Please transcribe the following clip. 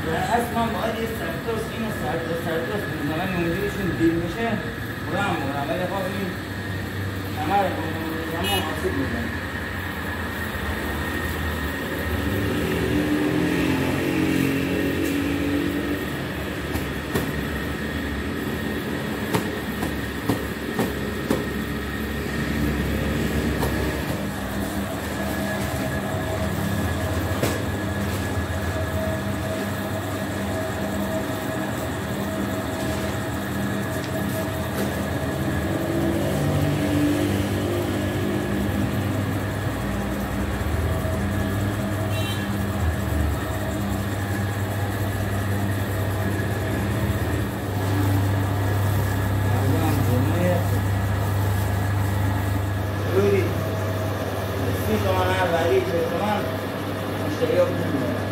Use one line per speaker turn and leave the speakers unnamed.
اسمع مواد السرطوس این السرطوس من زمان موجودشون دیر میشه رام و ولی خب این همه رو همه آسیب میزن روی سی تومن هر ولی چه تومن مشتری ها